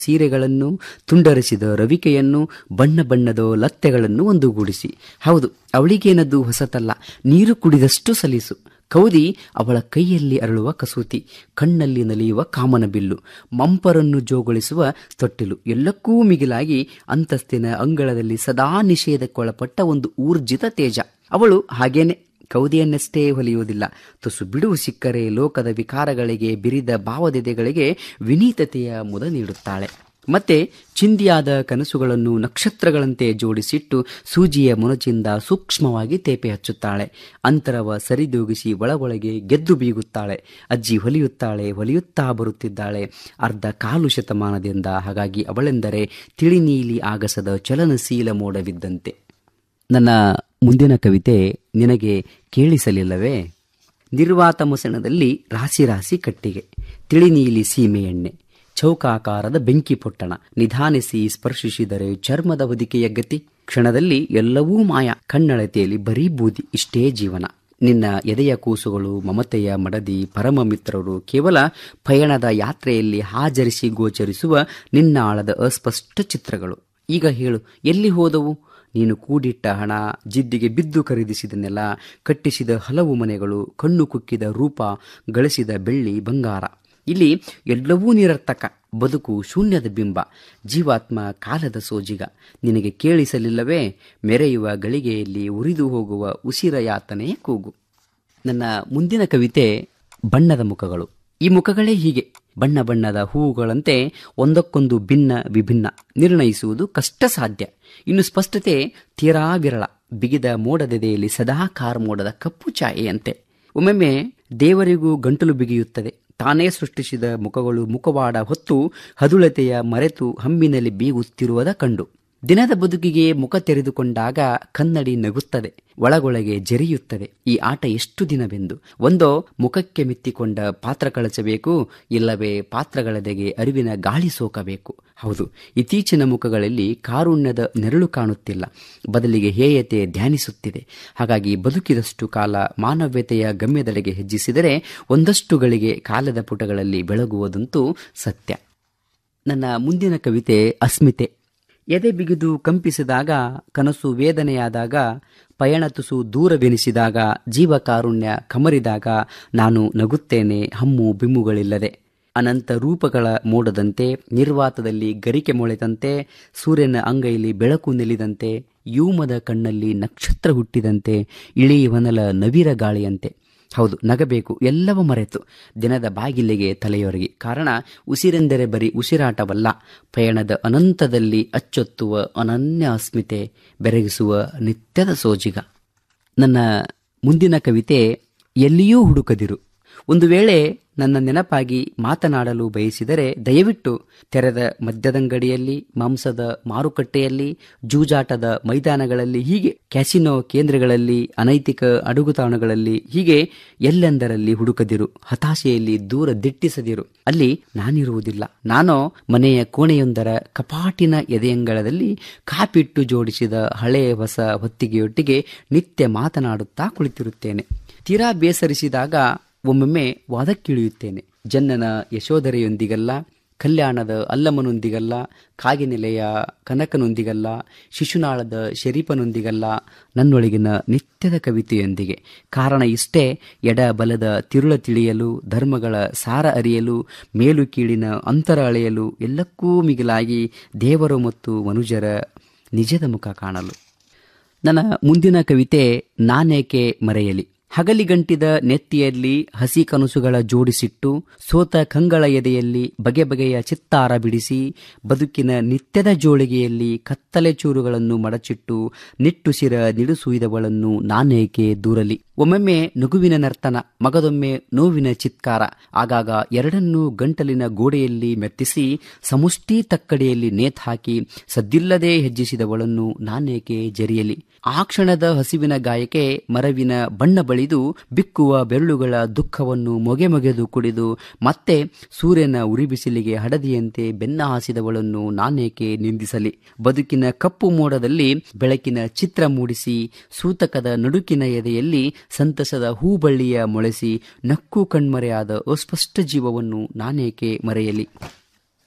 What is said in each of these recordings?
ಸೀರೆಗಳನ್ನು ತುಂಡರಿಸಿದ ರವಿಕೆಯನ್ನು ಬಣ್ಣ ಬಣ್ಣದ ಲತ್ತೆಗಳನ್ನು ಒಂದುಗೂಡಿಸಿ ಹೌದು ಅವಳಿಗೇನದ್ದು ಹೊಸತಲ್ಲ ನೀರು ಕುಡಿದಷ್ಟು ಸಲೀಸು ಕೌದಿ ಅವಳ ಕೈಯಲ್ಲಿ ಅರಳುವ ಕಸೂತಿ ಕಣ್ಣಲ್ಲಿ ನಲಿಯುವ ಕಾಮನ ಬಿಲ್ಲು ಮಂಪರನ್ನು ಜೋಗೊಳಿಸುವ ತೊಟ್ಟಿಲು ಎಲ್ಲಕ್ಕೂ ಮಿಗಿಲಾಗಿ ಅಂತಸ್ತಿನ ಅಂಗಳದಲ್ಲಿ ಸದಾ ನಿಷೇಧಕ್ಕೊಳಪಟ್ಟ ಒಂದು ಊರ್ಜಿತ ತೇಜ ಅವಳು ಹಾಗೇನೆ ಕೌದಿಯನ್ನಷ್ಟೇ ಹೊಲಿಯುವುದಿಲ್ಲ ತುಸು ಬಿಡುವು ಸಿಕ್ಕರೆ ಲೋಕದ ವಿಕಾರಗಳಿಗೆ ಬಿರಿದ ಭಾವದೆದೆಗಳಿಗೆ ವಿನೀತತೆಯ ಮುದ ನೀಡುತ್ತಾಳೆ ಮತ್ತೆ ಚಿಂದಿಯಾದ ಕನಸುಗಳನ್ನು ನಕ್ಷತ್ರಗಳಂತೆ ಜೋಡಿಸಿಟ್ಟು ಸೂಜಿಯ ಮೊನಚಿಂದ ಸೂಕ್ಷ್ಮವಾಗಿ ತೇಪೆ ಹಚ್ಚುತ್ತಾಳೆ ಅಂತರವ ಸರಿದೂಗಿಸಿ ಒಳಗೊಳಗೆ ಗೆದ್ದು ಬೀಗುತ್ತಾಳೆ ಅಜ್ಜಿ ಹೊಲಿಯುತ್ತಾಳೆ ಹೊಲಿಯುತ್ತಾ ಬರುತ್ತಿದ್ದಾಳೆ ಅರ್ಧ ಕಾಲು ಶತಮಾನದಿಂದ ಹಾಗಾಗಿ ಅವಳೆಂದರೆ ತಿಳಿನೀಲಿ ಆಗಸದ ಚಲನಶೀಲ ಮೋಡವಿದ್ದಂತೆ ನನ್ನ ಮುಂದಿನ ಕವಿತೆ ನಿನಗೆ ಕೇಳಿಸಲಿಲ್ಲವೇ ನಿರ್ವಾತ ಮೊಸಣದಲ್ಲಿ ರಾಸಿ ರಾಸಿ ಕಟ್ಟಿಗೆ ತಿಳಿನೀಲಿ ಸೀಮೆ ಎಣ್ಣೆ ಚೌಕಾಕಾರದ ಬೆಂಕಿ ಪೊಟ್ಟಣ ನಿಧಾನಿಸಿ ಸ್ಪರ್ಶಿಸಿದರೆ ಚರ್ಮದ ಹೊದಿಕೆಯ ಗತಿ ಕ್ಷಣದಲ್ಲಿ ಎಲ್ಲವೂ ಮಾಯ ಕಣ್ಣಳತೆಯಲ್ಲಿ ಬರೀ ಬೂದಿ ಇಷ್ಟೇ ಜೀವನ ನಿನ್ನ ಎದೆಯ ಕೂಸುಗಳು ಮಮತೆಯ ಮಡದಿ ಪರಮ ಮಿತ್ರರು ಕೇವಲ ಪಯಣದ ಯಾತ್ರೆಯಲ್ಲಿ ಹಾಜರಿಸಿ ಗೋಚರಿಸುವ ನಿನ್ನ ಆಳದ ಅಸ್ಪಷ್ಟ ಚಿತ್ರಗಳು ಈಗ ಹೇಳು ಎಲ್ಲಿ ಹೋದವು ನೀನು ಕೂಡಿಟ್ಟ ಹಣ ಜಿದ್ದಿಗೆ ಬಿದ್ದು ಖರೀದಿಸಿದ ನೆಲ ಕಟ್ಟಿಸಿದ ಹಲವು ಮನೆಗಳು ಕಣ್ಣು ಕುಕ್ಕಿದ ರೂಪ ಗಳಿಸಿದ ಬೆಳ್ಳಿ ಬಂಗಾರ ಇಲ್ಲಿ ಎಲ್ಲವೂ ನಿರರ್ಥಕ ಬದುಕು ಶೂನ್ಯದ ಬಿಂಬ ಜೀವಾತ್ಮ ಕಾಲದ ಸೋಜಿಗ ನಿನಗೆ ಕೇಳಿಸಲಿಲ್ಲವೇ ಮೆರೆಯುವ ಗಳಿಗೆಯಲ್ಲಿ ಉರಿದು ಹೋಗುವ ಉಸಿರ ಯಾತನೆಯ ಕೂಗು ನನ್ನ ಮುಂದಿನ ಕವಿತೆ ಬಣ್ಣದ ಮುಖಗಳು ಈ ಮುಖಗಳೇ ಹೀಗೆ ಬಣ್ಣ ಬಣ್ಣದ ಹೂವುಗಳಂತೆ ಒಂದಕ್ಕೊಂದು ಭಿನ್ನ ವಿಭಿನ್ನ ನಿರ್ಣಯಿಸುವುದು ಕಷ್ಟ ಸಾಧ್ಯ ಇನ್ನು ಸ್ಪಷ್ಟತೆ ತೀರಾ ವಿರಳ ಬಿಗಿದ ಮೋಡದೆದೆಯಲ್ಲಿ ಸದಾ ಕಾರ್ ಮೋಡದ ಕಪ್ಪು ಛಾಯೆಯಂತೆ ಒಮ್ಮೊಮ್ಮೆ ದೇವರಿಗೂ ಗಂಟಲು ಬಿಗಿಯುತ್ತದೆ ತಾನೇ ಸೃಷ್ಟಿಸಿದ ಮುಖಗಳು ಮುಖವಾಡ ಹೊತ್ತು ಹದುಳತೆಯ ಮರೆತು ಹಮ್ಮಿನಲ್ಲಿ ಬೀಗುತ್ತಿರುವುದ ಕಂಡು ದಿನದ ಬದುಕಿಗೆ ಮುಖ ತೆರೆದುಕೊಂಡಾಗ ಕನ್ನಡಿ ನಗುತ್ತದೆ ಒಳಗೊಳಗೆ ಜರಿಯುತ್ತದೆ ಈ ಆಟ ಎಷ್ಟು ದಿನವೆಂದು ಒಂದೋ ಮುಖಕ್ಕೆ ಮಿತ್ತಿಕೊಂಡ ಪಾತ್ರ ಕಳಚಬೇಕು ಇಲ್ಲವೇ ಪಾತ್ರಗಳದೆಗೆ ಅರಿವಿನ ಗಾಳಿ ಸೋಕಬೇಕು ಹೌದು ಇತ್ತೀಚಿನ ಮುಖಗಳಲ್ಲಿ ಕಾರುಣ್ಯದ ನೆರಳು ಕಾಣುತ್ತಿಲ್ಲ ಬದಲಿಗೆ ಹೇಯತೆ ಧ್ಯಾನಿಸುತ್ತಿದೆ ಹಾಗಾಗಿ ಬದುಕಿದಷ್ಟು ಕಾಲ ಮಾನವ್ಯತೆಯ ಗಮ್ಯದೆಡೆಗೆ ಹೆಜ್ಜಿಸಿದರೆ ಒಂದಷ್ಟುಗಳಿಗೆ ಕಾಲದ ಪುಟಗಳಲ್ಲಿ ಬೆಳಗುವುದಂತೂ ಸತ್ಯ ನನ್ನ ಮುಂದಿನ ಕವಿತೆ ಅಸ್ಮಿತೆ ಎದೆ ಬಿಗಿದು ಕಂಪಿಸಿದಾಗ ಕನಸು ವೇದನೆಯಾದಾಗ ಪಯಣ ತುಸು ದೂರವೆನಿಸಿದಾಗ ಜೀವಕಾರುಣ್ಯ ಕಮರಿದಾಗ ನಾನು ನಗುತ್ತೇನೆ ಹಮ್ಮು ಬಿಮ್ಮುಗಳಿಲ್ಲದೆ ಅನಂತ ರೂಪಗಳ ಮೋಡದಂತೆ ನಿರ್ವಾತದಲ್ಲಿ ಗರಿಕೆ ಮೊಳೆದಂತೆ ಸೂರ್ಯನ ಅಂಗೈಲಿ ಬೆಳಕು ನಿಲಿದಂತೆ ಯೂಮದ ಕಣ್ಣಲ್ಲಿ ನಕ್ಷತ್ರ ಹುಟ್ಟಿದಂತೆ ಇಳಿಯವನಲ ನವಿರ ಗಾಳಿಯಂತೆ ಹೌದು ನಗಬೇಕು ಎಲ್ಲವ ಮರೆತು ದಿನದ ಬಾಗಿಲಿಗೆ ತಲೆಯೊರಗಿ ಕಾರಣ ಉಸಿರೆಂದರೆ ಬರೀ ಉಸಿರಾಟವಲ್ಲ ಪಯಣದ ಅನಂತದಲ್ಲಿ ಅಚ್ಚೊತ್ತುವ ಅನನ್ಯ ಅಸ್ಮಿತೆ ಬೆರಗಿಸುವ ನಿತ್ಯದ ಸೋಜಿಗ ನನ್ನ ಮುಂದಿನ ಕವಿತೆ ಎಲ್ಲಿಯೂ ಹುಡುಕದಿರು ಒಂದು ವೇಳೆ ನನ್ನ ನೆನಪಾಗಿ ಮಾತನಾಡಲು ಬಯಸಿದರೆ ದಯವಿಟ್ಟು ತೆರೆದ ಮದ್ಯದಂಗಡಿಯಲ್ಲಿ ಮಾಂಸದ ಮಾರುಕಟ್ಟೆಯಲ್ಲಿ ಜೂಜಾಟದ ಮೈದಾನಗಳಲ್ಲಿ ಹೀಗೆ ಕ್ಯಾಸಿನೋ ಕೇಂದ್ರಗಳಲ್ಲಿ ಅನೈತಿಕ ಅಡುಗುತಾಣಗಳಲ್ಲಿ ಹೀಗೆ ಎಲ್ಲೆಂದರಲ್ಲಿ ಹುಡುಕದಿರು ಹತಾಶೆಯಲ್ಲಿ ದೂರ ದಿಟ್ಟಿಸದಿರು ಅಲ್ಲಿ ನಾನಿರುವುದಿಲ್ಲ ನಾನೋ ಮನೆಯ ಕೋಣೆಯೊಂದರ ಕಪಾಟಿನ ಎದೆಯಂಗಳದಲ್ಲಿ ಕಾಪಿಟ್ಟು ಜೋಡಿಸಿದ ಹಳೆಯ ಹೊಸ ಹೊತ್ತಿಗೆಯೊಟ್ಟಿಗೆ ನಿತ್ಯ ಮಾತನಾಡುತ್ತಾ ಕುಳಿತಿರುತ್ತೇನೆ ತೀರಾ ಬೇಸರಿಸಿದಾಗ ಒಮ್ಮೊಮ್ಮೆ ವಾದಕ್ಕಿಳಿಯುತ್ತೇನೆ ಜನ್ನನ ಯಶೋಧರೆಯೊಂದಿಗಲ್ಲ ಕಲ್ಯಾಣದ ಅಲ್ಲಮ್ಮನೊಂದಿಗಲ್ಲ ಕಾಗಿನೆಲೆಯ ಕನಕನೊಂದಿಗಲ್ಲ ಶಿಶುನಾಳದ ಶರೀಫನೊಂದಿಗಲ್ಲ ನನ್ನೊಳಗಿನ ನಿತ್ಯದ ಕವಿತೆಯೊಂದಿಗೆ ಕಾರಣ ಇಷ್ಟೇ ಎಡ ಬಲದ ತಿರುಳ ತಿಳಿಯಲು ಧರ್ಮಗಳ ಸಾರ ಅರಿಯಲು ಮೇಲು ಕೀಳಿನ ಅಂತರ ಅಳೆಯಲು ಎಲ್ಲಕ್ಕೂ ಮಿಗಿಲಾಗಿ ದೇವರು ಮತ್ತು ಮನುಜರ ನಿಜದ ಮುಖ ಕಾಣಲು ನನ್ನ ಮುಂದಿನ ಕವಿತೆ ನಾನೇಕೆ ಮರೆಯಲಿ ಹಗಲಿಗಂಟಿದ ನೆತ್ತಿಯಲ್ಲಿ ಹಸಿ ಕನಸುಗಳ ಜೋಡಿಸಿಟ್ಟು ಸೋತ ಕಂಗಳ ಎದೆಯಲ್ಲಿ ಬಗೆ ಬಗೆಯ ಚಿತ್ತಾರ ಬಿಡಿಸಿ ಬದುಕಿನ ನಿತ್ಯದ ಜೋಳಿಗೆಯಲ್ಲಿ ಕತ್ತಲೆ ಚೂರುಗಳನ್ನು ಮಡಚಿಟ್ಟು ನಿಟ್ಟುಸಿರ ನಿಡುಸುಯ್ದವಳನ್ನು ನಾನೇಕೆ ದೂರಲಿ ಒಮ್ಮೊಮ್ಮೆ ನಗುವಿನ ನರ್ತನ ಮಗದೊಮ್ಮೆ ನೋವಿನ ಚಿತ್ಕಾರ ಆಗಾಗ ಎರಡನ್ನೂ ಗಂಟಲಿನ ಗೋಡೆಯಲ್ಲಿ ಮೆತ್ತಿಸಿ ಸಮುಷ್ಟಿ ತಕ್ಕಡಿಯಲ್ಲಿ ನೇತ್ ಹಾಕಿ ಸದ್ದಿಲ್ಲದೆ ಹೆಜ್ಜಿಸಿದವಳನ್ನು ನಾನೇಕೆ ಜರಿಯಲಿ ಆ ಕ್ಷಣದ ಹಸಿವಿನ ಗಾಯಕ್ಕೆ ಮರವಿನ ಬಣ್ಣ ಬಳಿದು ಬಿಕ್ಕುವ ಬೆರಳುಗಳ ದುಃಖವನ್ನು ಮೊಗೆ ಮೊಗೆದು ಕುಡಿದು ಮತ್ತೆ ಸೂರ್ಯನ ಉರಿಬಿಸಿಲಿಗೆ ಹಡದಿಯಂತೆ ಬೆನ್ನ ಹಾಸಿದವಳನ್ನು ನಾನೇಕೆ ನಿಂದಿಸಲಿ ಬದುಕಿನ ಕಪ್ಪು ಮೋಡದಲ್ಲಿ ಬೆಳಕಿನ ಚಿತ್ರ ಮೂಡಿಸಿ ಸೂತಕದ ನಡುಕಿನ ಎದೆಯಲ್ಲಿ ಸಂತಸದ ಹೂಬಳ್ಳಿಯ ಮೊಳೆಸಿ ನಕ್ಕು ಕಣ್ಮರೆಯಾದ ಅಸ್ಪಷ್ಟ ಜೀವವನ್ನು ನಾನೇಕೆ ಮರೆಯಲಿ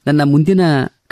ನನ್ನ ಮುಂದಿನ